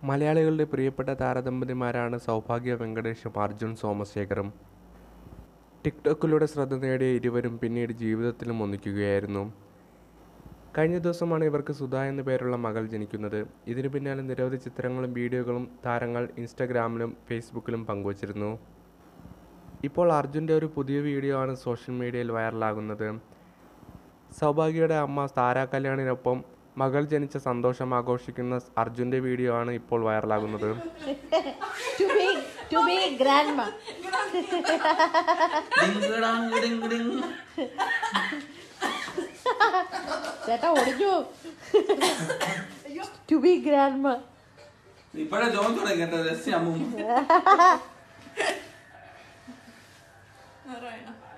മലയാളികളുടെ പ്രിയപ്പെട്ട താരദമ്പതിമാരാണ് സൗഭാഗ്യ വെങ്കടേഷും അർജുൻ സോമശേഖറും ടിക്ടോക്കിലൂടെ ശ്രദ്ധ നേടിയ ഇരുവരും പിന്നീട് ജീവിതത്തിലും ഒന്നിക്കുകയായിരുന്നു കഴിഞ്ഞ ദിവസമാണ് ഇവർക്ക് സുധ എന്നു പേരുള്ള മകൾ ജനിക്കുന്നത് ഇതിനു പിന്നാലെ നിരവധി ചിത്രങ്ങളും വീഡിയോകളും താരങ്ങൾ ഇൻസ്റ്റഗ്രാമിലും ഫേസ്ബുക്കിലും പങ്കുവച്ചിരുന്നു ഇപ്പോൾ അർജുൻ്റെ ഒരു പുതിയ വീഡിയോ ആണ് സോഷ്യൽ മീഡിയയിൽ വൈറലാകുന്നത് സൗഭാഗ്യയുടെ അമ്മ താര കല്യാണിനൊപ്പം മകൾ ജനിച്ച സന്തോഷം ആഘോഷിക്കുന്ന അർജുൻ്റെ വീഡിയോ ആണ് ഇപ്പോൾ വൈറലാകുന്നത് to be to be grandma. ഡിങ്കിടാങ് ഡിങ് ഡിങ്. ചേട്ടാ ഓടിക്കോ ടു ബി ഗ്രാൻഡ്മ ഇപ്പഴേ ജോൺ തുടങ്ങി കേട്ടോ രസ്യ അമ്മൂമ്മ പറയണം